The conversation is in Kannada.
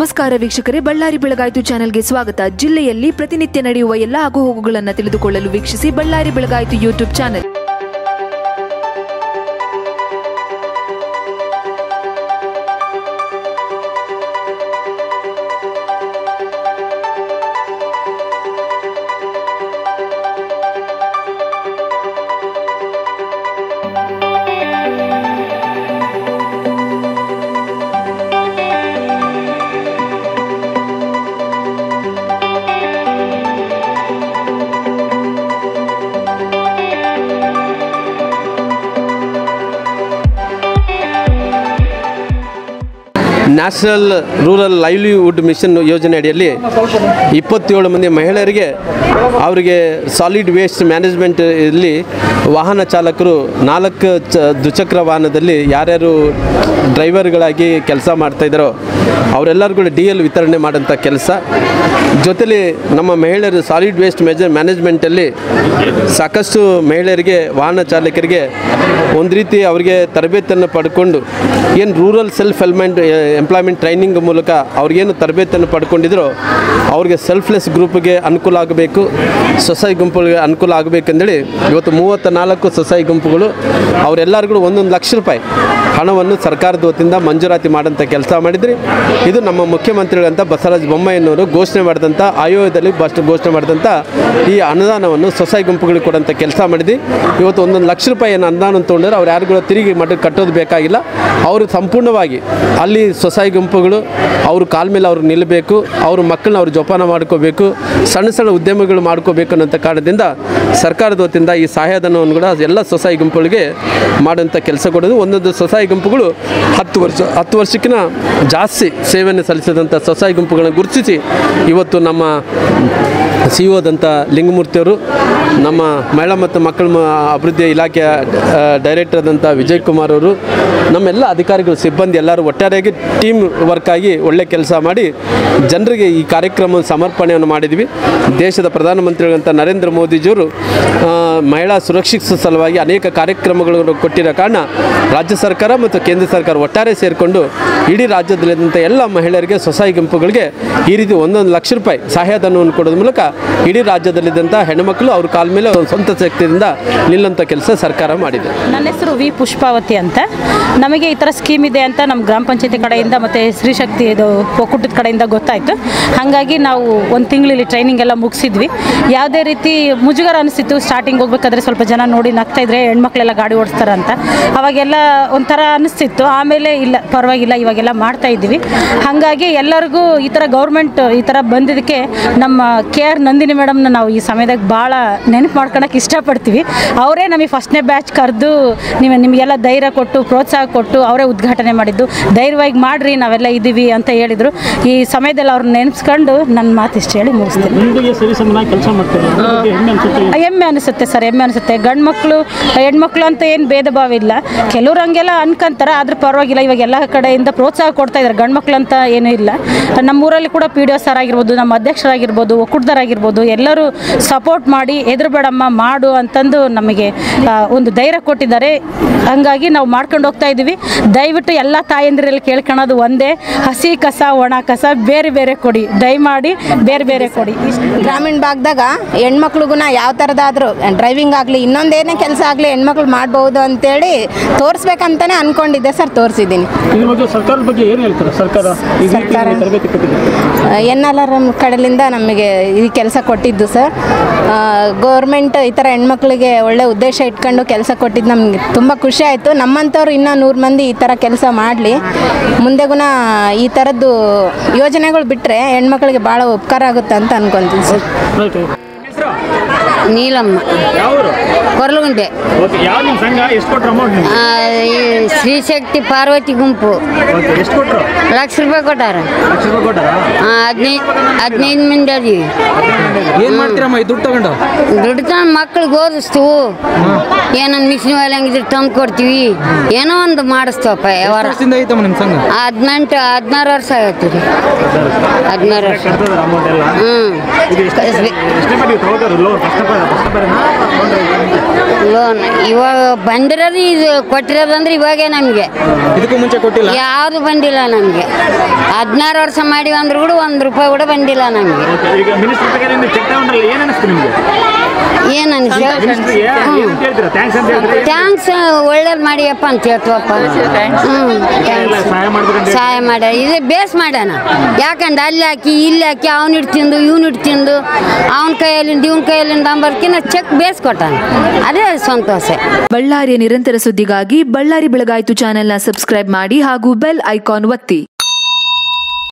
ನಮಸ್ಕಾರ ವೀಕ್ಷಕರೇ ಬಳ್ಳಾರಿ ಬೆಳಗಾಯಿತು ಚಾನೆಲ್ಗೆ ಸ್ವಾಗತ ಜಿಲ್ಲೆಯಲ್ಲಿ ಪ್ರತಿನಿತ್ಯ ನಡೆಯುವ ಎಲ್ಲ ಆಗುಹೋಗುಗಳನ್ನು ತಿಳಿದುಕೊಳ್ಳಲು ವೀಕ್ಷಿಸಿ ಬಳ್ಳಾರಿ ಬೆಳಗಾಯಿತು YouTube channel national rural livelihood mission ಯೋಜನೆ ಅಡಿಯಲ್ಲಿ ಇಪ್ಪತ್ತೇಳು ಮಂದಿ ಮಹಿಳೆಯರಿಗೆ ಅವರಿಗೆ ಸಾಲಿಡ್ ವೇಸ್ಟ್ ಮ್ಯಾನೇಜ್ಮೆಂಟ್ ಇಲ್ಲಿ ವಾಹನ ಚಾಲಕರು ನಾಲ್ಕು ಚ ದ್ವಿಚಕ್ರ ವಾಹನದಲ್ಲಿ ಯಾರ್ಯಾರು ಡ್ರೈವರ್ಗಳಾಗಿ ಕೆಲಸ ಮಾಡ್ತಾಯಿದ್ದಾರೋ ಅವರೆಲ್ಲರಿಗೂ ಡಿ ಎಲ್ ವಿತರಣೆ ಮಾಡೋಂಥ ಕೆಲಸ ಜೊತೆಲಿ ನಮ್ಮ ಮಹಿಳೆಯರು ಸಾಲಿಡ್ ವೇಸ್ಟ್ ಮೆಜರ್ ಮ್ಯಾನೇಜ್ಮೆಂಟಲ್ಲಿ ಸಾಕಷ್ಟು ಮಹಿಳೆಯರಿಗೆ ವಾಹನ ಚಾಲಕರಿಗೆ ಒಂದು ರೀತಿ ಅವರಿಗೆ ತರಬೇತಿಯನ್ನು ಪಡ್ಕೊಂಡು ಏನು ರೂರಲ್ ಸೆಲ್ಫ್ ಹೆಲ್ಮೆಂಟ್ ಎಂಪ್ಲಾಯ್ಮೆಂಟ್ ಟ್ರೈನಿಂಗ್ ಮೂಲಕ ಅವ್ರಿಗೇನು ತರಬೇತಿಯನ್ನು ಪಡ್ಕೊಂಡಿದ್ರೋ ಅವ್ರಿಗೆ ಸೆಲ್ಫ್ಲೆಸ್ ಗ್ರೂಪ್ಗೆ ಅನುಕೂಲ ಆಗಬೇಕು ಸ್ವಸಹಾಯ ಗುಂಪುಗಳಿಗೆ ಅನುಕೂಲ ಆಗಬೇಕಂದೇಳಿ ಇವತ್ತು ಮೂವತ್ತ ನಾಲ್ಕು ಸ್ವಸಹಾಯ ಗುಂಪುಗಳು ಅವರೆಲ್ಲರಿಗೂ ಒಂದೊಂದು ಲಕ್ಷ ರೂಪಾಯಿ ಹಣವನ್ನು ಸರ್ಕಾರದ ವತಿಯಿಂದ ಮಂಜೂರಾತಿ ಮಾಡೋಂಥ ಕೆಲಸ ಮಾಡಿದ್ರಿ ಇದು ನಮ್ಮ ಮುಖ್ಯಮಂತ್ರಿಗಳಂತ ಬಸವರಾಜ ಬೊಮ್ಮಾಯಿನವರು ಘೋಷಣೆ ಮಾಡಿದಂಥ ಆಯೋಗದಲ್ಲಿ ಬಸ್ಟ್ ಘೋಷಣೆ ಮಾಡಿದಂಥ ಈ ಅನುದಾನವನ್ನು ಸ್ವಸಹಾಯ ಗುಂಪುಗಳಿಗೆ ಕೊಡೋಂಥ ಕೆಲಸ ಮಾಡಿದ್ವಿ ಇವತ್ತು ಒಂದೊಂದು ಲಕ್ಷ ರೂಪಾಯಿ ಏನು ಅನುದಾನ ತೊಗೊಂಡ್ರೆ ಅವ್ರು ಯಾರಿಗೂ ತಿರುಗಿ ಮಠಕ್ಕೆ ಕಟ್ಟೋದು ಬೇಕಾಗಿಲ್ಲ ಅವರು ಸಂಪೂರ್ಣವಾಗಿ ಅಲ್ಲಿ ಸ್ವಸಹಾಯ ಗುಂಪುಗಳು ಅವ್ರ ಕಾಲ ಮೇಲೆ ಅವ್ರು ನಿಲ್ಲಬೇಕು ಅವ್ರ ಮಕ್ಕಳನ್ನ ಅವ್ರು ಜೋಪಾನ ಮಾಡ್ಕೋಬೇಕು ಸಣ್ಣ ಸಣ್ಣ ಉದ್ಯಮಗಳು ಮಾಡ್ಕೋಬೇಕು ಅನ್ನೋಂಥ ಕಾರಣದಿಂದ ಸರ್ಕಾರದ ವತಿಯಿಂದ ಈ ಸಹಾಯಧನವನ್ನು ಕೂಡ ಎಲ್ಲ ಸ್ವಸಹಾಯ ಗುಂಪುಗಳಿಗೆ ಮಾಡೋಂಥ ಕೆಲಸ ಕೊಡೋದು ಒಂದೊಂದು ಸ್ವಸಹಾಯ ಗುಂಪುಗಳು ಹತ್ತು ವರ್ಷ ಹತ್ತು ವರ್ಷಕ್ಕಿಂತ ಜಾಸ್ತಿ ಸೇವೆಯನ್ನು ಸಲ್ಲಿಸಿದಂಥ ಸ್ವಸಹಾಯ ಗುಂಪುಗಳನ್ನು ಗುರುತಿಸಿ ಇವತ್ತು ನಮ್ಮ ಸಿ ಓದಂಥ ಲಿಂಗಮೂರ್ತಿಯವರು ನಮ್ಮ ಮಹಿಳಾ ಮತ್ತು ಮಕ್ಕಳ ಮ- ಅಭಿವೃದ್ಧಿ ಇಲಾಖೆಯ ಆ, ಡೈರೆಕ್ಟರ್ ಆದಂಥ ವಿಜಯ್ ಕುಮಾರ್ ಅವರು ನಮ್ಮೆಲ್ಲ ಅಧಿಕಾರಿಗಳು ಸಿಬ್ಬಂದಿ ಎಲ್ಲರೂ ಒಟ್ಟಾರೆಯಾಗಿ ಟೀಮ್ ವರ್ಕ್ ಆಗಿ ಒಳ್ಳೆ ಕೆಲಸ ಮಾಡಿ ಜನರಿಗೆ ಈ ಕಾರ್ಯಕ್ರಮ ಸಮರ್ಪಣೆಯನ್ನು ಮಾಡಿದ್ವಿ ದೇಶದ ಪ್ರಧಾನಮಂತ್ರಿಗಳಂತ ನರೇಂದ್ರ ಮೋದಿಜಿಯವರು ಆ, ಮಹಿಳಾ ಸುರಕ್ಷಿತ ಸಲುವಾಗಿ ಅನೇಕ ಕಾರ್ಯಕ್ರಮಗಳನ್ನು ಕೊಟ್ಟಿರೋ ಕಾರಣ ರಾಜ್ಯ ಸರ್ಕಾರ ಮತ್ತು ಕೇಂದ್ರ ಸರ್ಕಾರ ಒಟ್ಟಾರೆ ಸೇರಿಕೊಂಡು ಇಡೀ ರಾಜ್ಯದಲ್ಲಿದ್ದಂಥ ಎಲ್ಲ ಮಹಿಳೆಯರಿಗೆ ಸ್ವಸಹಾಯ ಗುಂಪುಗಳಿಗೆ ಈ ರೀತಿ ಒಂದೊಂದು ಲಕ್ಷ ರೂಪಾಯಿ ಸಹಾಯಧನವನ್ನು ಕೊಡೋದ್ರ ಮೂಲಕ ಇಡೀ ರಾಜ್ಯದಲ್ಲಿದ್ದಂಥ ಹೆಣ್ಣುಮಕ್ಕಳು ಅವ್ರ ಕಾಲ ಮೇಲೆ ಒಂದು ಸ್ವಂತ ಶಕ್ತಿಯಿಂದ ನಿಲ್ಲಂಥ ಕೆಲಸ ಸರ್ಕಾರ ಮಾಡಿದೆ ನನ್ನ ಹೆಸರು ವಿ ಪುಷ್ಪಾವತಿ ಅಂತ ನಮಗೆ ಈ ಥರ ಸ್ಕೀಮ್ ಇದೆ ಅಂತ ನಮ್ಮ ಗ್ರಾಮ ಪಂಚಾಯತಿ ಕಡೆಯಿಂದ ಮತ್ತು ಸ್ತ್ರೀಶಕ್ತಿ ಇದು ಒಕ್ಕೂಟದ ಕಡೆಯಿಂದ ಗೊತ್ತಾಯಿತು ಹಾಗಾಗಿ ನಾವು ಒಂದು ತಿಂಗಳಲ್ಲಿ ಟ್ರೈನಿಂಗ್ ಎಲ್ಲ ಮುಗಿಸಿದ್ವಿ ಯಾವುದೇ ರೀತಿ ಮುಜುಗರ ಅನಿಸ್ತಿತ್ತು ಸ್ಟಾರ್ಟಿಂಗ್ ಹೋಗ್ಬೇಕಾದ್ರೆ ಸ್ವಲ್ಪ ಜನ ನೋಡಿ ನಗ್ತಾ ಇದ್ರೆ ಹೆಣ್ಮಕ್ಳೆಲ್ಲ ಗಾಡಿ ಓಡಿಸ್ತಾರೆ ಅಂತ ಅವಾಗೆಲ್ಲ ಒಂಥರ ಅನಿಸ್ತಿತ್ತು ಆಮೇಲೆ ಇಲ್ಲ ಪರವಾಗಿಲ್ಲ ಇವಾಗೆಲ್ಲ ಮಾಡ್ತಾ ಇದ್ದೀವಿ ಹಾಗಾಗಿ ಎಲ್ಲರಿಗೂ ಈ ಥರ ಗೌರ್ಮೆಂಟ್ ಈ ಥರ ಬಂದಿದ್ದಕ್ಕೆ ನಮ್ಮ ಕೆ ಆರ್ ನಂದಿನಿ ಮೇಡಮ್ನ ನಾವು ಈ ಸಮಯದಾಗ ಭಾಳ ನೆನಪು ಮಾಡ್ಕೊಳಕ್ಕೆ ಇಷ್ಟಪಡ್ತೀವಿ ಅವರೇ ನಮಗೆ ಫಸ್ಟ್ನೇ ಬ್ಯಾಚ್ ಕರೆದು ನೀವು ನಿಮಗೆಲ್ಲ ಧೈರ್ಯ ಕೊಟ್ಟು ಪ್ರೋತ್ಸಾಹ ಕೊಟ್ಟು ಅವರೇ ಉದ್ಘಾಟನೆ ಮಾಡಿದ್ದು ಧೈರ್ಯವಾಗಿ ಮಾಡಿರಿ ನಾವೆಲ್ಲ ಇದ್ದೀವಿ ಅಂತ ಹೇಳಿದರು ಈ ಸಮಯದಲ್ಲಿ ಅವ್ರನ್ನ ನೆನೆಸ್ಕೊಂಡು ನನ್ನ ಮಾತಿಷ್ಟು ಹೇಳಿ ಮುಗಿಸ್ತೀನಿ ನಿಮಗೆ ಸರಿ ಸಮನಾಗಿ ಕೆಲಸ ಮಾಡ್ತಾರೆ ಅದ್ರ ಬಗ್ಗೆ ಹೆಮ್ಮೆ ಅನ್ಸುತ್ತೆ ಹೆಮ್ಮೆ ಅನಿಸುತ್ತೆ ಸರ್ ಹೆಮ್ಮೆ ಅನಿಸುತ್ತೆ ಗಂಡು ಮಕ್ಕಳು ಹೆಣ್ಮಕ್ಳು ಅಂತ ಏನು ಭೇದ ಭಾವ ಇಲ್ಲ ಕೆಲವ್ರು ಹಂಗೆಲ್ಲ ಅನ್ಕೊಂತಾರೆ ಆದ್ರೆ ಪರವಾಗಿಲ್ಲ ಇವಾಗ ಎಲ್ಲ ಕಡೆಯಿಂದ ಪ್ರೋತ್ಸಾಹ ಕೊಡ್ತಾ ಇದ್ದಾರೆ ಗಂಡು ಮಕ್ಳು ಅಂತ ಏನೂ ಇಲ್ಲ ನಮ್ಮೂರಲ್ಲಿ ಕೂಡ ಪಿ ಡಿ ಒ ಸರ್ ಆಗಿರ್ಬೋದು ನಮ್ಮ ಅಧ್ಯಕ್ಷರಾಗಿರ್ಬೋದು ಒಕ್ಕೂಟದರಾಗಿರ್ಬೋದು ಎಲ್ಲರೂ ಸಪೋರ್ಟ್ ಮಾಡಿ ಹೆದರ್ಬೇಡಮ್ಮ ಮಾಡು ಅಂತಂದು ನಮಗೆ ಆ, ಒಂದು ಧೈರ್ಯ ಕೊಟ್ಟಿದ್ದಾರೆ ಹಂಗಾಗಿ ನಾವು ಮಾಡ್ಕೊಂಡು ಹೋಗ್ತಾ ಇದ್ದೀವಿ ದಯವಿಟ್ಟು ಎಲ್ಲ ತಾಯಂದಿರಲ್ಲಿ ಕೇಳ್ಕೊಳೋದು ಒಂದೇ ಹಸಿ ಕಸ ಒಣ ಕಸ ಬೇರೆ ಬೇರೆ ಕೊಡಿ ದಯಮಾಡಿ ಬೇರೆ ಬೇರೆ ಕೊಡಿ ಇಷ್ಟು ಗ್ರಾಮೀಣ ಭಾಗದಾಗ ಹೆಣ್ಮಕ್ಳಿಗೂ ಯಾವ ಥರದಾದ್ರು ಡ್ರೈವಿಂಗ್ ಆಗಲಿ ಇನ್ನೊಂದೇನೇ ಕೆಲಸ ಆಗಲಿ ಹೆಣ್ಮಕ್ಳು ಮಾಡ್ಬೋದು ಅಂತೇಳಿ ತೋರಿಸ್ಬೇಕಂತಾನೆ ಅನ್ಕೊಂಡಿದ್ದೆ ಸರ್ ತೋರಿಸಿದ್ದೀನಿ ಇದ್ರ ಬಗ್ಗೆ ಸರ್ಕಾರದ ಬಗ್ಗೆ ಏನು ಹೇಳ್ತಾರೆ ಸರ್ಕಾರ ಈ ರೀತಿ ಸರ್ಕಾರ- ನಿಮಗೆ ತರಬೇತಿ ಕೊಟ್ಟಿದೆ ಎನ್ ಎಲ್ ಆರ್ ಎಮ್ ಕಡೆಯಿಂದ ನಮಗೆ ಈ ಕೆಲಸ ಕೊಟ್ಟಿದ್ದು ಸರ್ ಗೌರ್ಮೆಂಟ್ ಈ ಥರ ಹೆಣ್ಮಕ್ಳಿಗೆ ಒಳ್ಳೆ ಉದ್ದೇಶ ಇಟ್ಕೊಂಡು ಕೆಲಸ ಕೊಟ್ಟಿದ್ದು ನಮಗೆ ತುಂಬ ಖುಷಿ ಆಯಿತು ನಮ್ಮಂಥವ್ರು ಇನ್ನೂ ನೂರು ಮಂದಿ ಈ ಥರ ಕೆಲಸ ಮಾಡಲಿ ಮುಂದೆಗುನ ಈ ಥರದ್ದು ಯೋಜನೆಗಳು ಬಿಟ್ಟರೆ ಹೆಣ್ಮಕ್ಳಿಗೆ ಭಾಳ ಉಪಕಾರ ಆಗುತ್ತೆ ಅಂತ ಅನ್ಕೊತೀನಿ ಸರ್ ರೈಟ್ ನೀಲಮ್ಮ ಯಾವರು ಕೊರಲಗುಂಟೆ ಓಕೆ ಯಾವ ನಿಮ್ಮ ಸಂಘ ಎಷ್ಟು ಕೊಟ್ರು ಅಮೌಂಟ್ ನಿಮ್ಗೆ ಆ, ಈ ಶ್ರೀಶಕ್ತಿ ಪಾರ್ವತಿ ಗುಂಪು ಓಕೆ ಎಷ್ಟು ಕೊಟ್ರು ಲಕ್ಷ ರೂಪಾಯಿ ಕೊಟ್ಟಾರ ಲಕ್ಷ ರೂಪಾಯಿ ಕೊಟ್ಟಾರಾ ಹದಿನೈದು ಹದಿನೈದು ಮಂದಿ ಅದೀವಿ ಏನ್ ಮಾಡ್ತೀರಮ್ಮ ಈ ದುಡ್ಡು ತಗೊಂಡು ದುಡ್ಡು ತಂದು ಮಕ್ಳಿಗೆ ಓದಿಸ್ತೀವು ಏನೊಂದು ಮಿಷಿನ್ ಒಲೆ ಹಂಗಿದ್ರೆ ತಂದು ಕೊಡ್ತೀವಿ ಏನೋ ಒಂದು ಮಾಡಿಸ್ತೀವಪ್ಪ ಯಾವಾರ ವರ್ಷದಿಂದ ಐತಮ್ಮ ನಿಮ್ಮ ಸಂಘ ಹದಿನೆಂಟು ಹದಿನಾರು ವರ್ಷ ಆಗೈತಿ ರೀ ಹದಿನಾರು ವರ್ಷ ಅಮೌಂಟ್ ಎಲ್ಲ ಹ್ಞೂ ಇದು ಎಷ್ಟು ಎಷ್ಟನೇ ಬಾರಿ ತಗೋತಾರೆ ಲೋನ್ ಫಸ್ಟ್ ಫಸ್ಟ್ ಬಾರಿನಾ ಲೋನ್ ಇವಾಗ ಬಂದಿರೋದು ಇದು ಕೊಟ್ಟಿರೋದಂದ್ರೆ ಇವಾಗೇ ನಮಗೆ ಇದಕ್ಕೂ ಮುಂಚೆ ಕೊಟ್ಟಿಲ್ಲ ಯಾವುದು ಬಂದಿಲ್ಲ ನಮಗೆ ಹದಿನಾರು ವರ್ಷ ಮಾಡಿವಿ ಅಂದ್ರೂ ಕೂಡ ಒಂದು ರೂಪಾಯಿ ಕೂಡ ಬಂದಿಲ್ಲ ನಮಗೆ ಈಗ ಮಿನಿಸ್ಟರ್ ಪ್ರಕಾರ ಚೆಕ್ ತಗೊಂಡ್ರಲ್ಲ ಏನು ಅನಿಸ್ತು ನಿಮಗೆ ಏನು ಅನಿಸ್ತು ಮಿನಿಸ್ಟ್ರಿಗೆ ಏನು ಹೇಳ್ತೀರಾ ಥ್ಯಾಂಕ್ಸ್ ಅಂತ ಹೇಳ್ತೀರಾ ಥ್ಯಾಂಕ್ಸ್ ಒಳ್ಳೇದು ಮಾಡಿಯಪ್ಪ ಅಂತ ಹೇಳ್ತೀವಪ್ಪ ಹ್ಞೂ ಎಲ್ಲ ಸಹಾಯ ಮಾಡ್ಬೇಕಂತ ಸಹಾಯ ಮಾಡ ಇದು ಬೇಸ್ ಮಾಡೋಣ ಯಾಕಂದ್ರೆ ಅಲ್ಲಿ ಹಾಕಿ ಇಲ್ಲಿ ಹಾಕಿ ಅವ್ನು ಇಟ್ಟು ತಿಂದು ಇವ್ನು ಇಟ್ಟು ತಿಂದು ಅವನ ಕೈಯಲ್ಲಿಂದ ಇವನ ಕೈಯಲ್ಲಿಂದ ಅಂಬರ್ಕಿನ್ನ ಚೆಕ್ ಬೇಸ್ ಕೊಟ್ಟಾನ ಅದೇ ಸಂತೋಷ ಬಳ್ಳಾರಿಯ ನಿರಂತರ ಸುದ್ದಿಗಾಗಿ ಬಳ್ಳಾರಿ ಬೆಳಗಾಯಿತು ಚಾನೆಲ್ನ ಸಬ್ಸ್ಕ್ರೈಬ್ ಮಾಡಿ ಹಾಗೂ ಬೆಲ್ ಐಕಾನ್ ಒತ್ತಿ